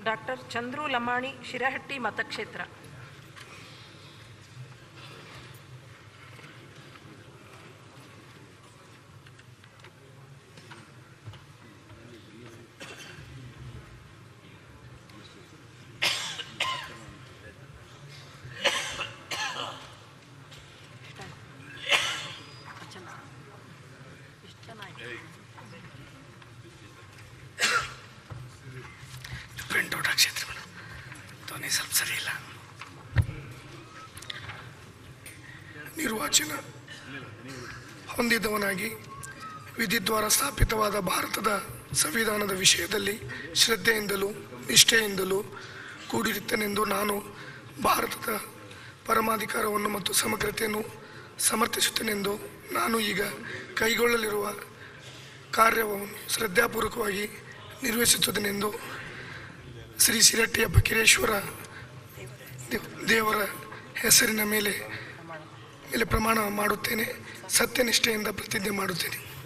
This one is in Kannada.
ಡಾಕ್ಟರ್ ಚಂದ್ರು ಲಮಾಣಿ ಶಿರಹಟ್ಟಿ ಮತಕ್ಷೇತ್ರ ಪ್ರಿಂಟೌಟ್ ಕ್ಷೇತ್ರಗಳು ಧ್ವನಿ ಸ್ವಲ್ಪ ಸರಿ ಇಲ್ಲ ನಿರ್ವಾಚನ ಹೊಂದಿದವನಾಗಿ ವಿಧಿದ್ವಾರ ಸ್ಥಾಪಿತವಾದ ಭಾರತದ ಸಂವಿಧಾನದ ವಿಷಯದಲ್ಲಿ ಶ್ರದ್ಧೆಯಿಂದಲೂ ನಿಷ್ಠೆಯಿಂದಲೂ ಕೂಡಿರುತ್ತೇನೆಂದು ನಾನು ಭಾರತದ ಪರಮಾಧಿಕಾರವನ್ನು ಮತ್ತು ಸಮಗ್ರತೆಯನ್ನು ಸಮರ್ಥಿಸುತ್ತೇನೆಂದು ನಾನು ಈಗ ಕೈಗೊಳ್ಳಲಿರುವ ಕಾರ್ಯವನ್ನು ಶ್ರದ್ಧಾಪೂರ್ವಕವಾಗಿ ನಿರ್ವಹಿಸುತ್ತೇನೆಂದು ಶ್ರೀ ಶಿರಟ್ಟಿಯ ಬಕಿರೇಶ್ವರ ದೇವ್- ದೇವರ ಹೆಸರಿನ ಮೇಲೆ ಮೇಲೆ ಪ್ರಮಾಣ ಮಾಡುತ್ತೇನೆ ಸತ್ಯನಿಷ್ಠೆಯಿಂದ ಪ್ರತಿಜ್ಞೆ ಮಾಡುತ್ತೇನೆ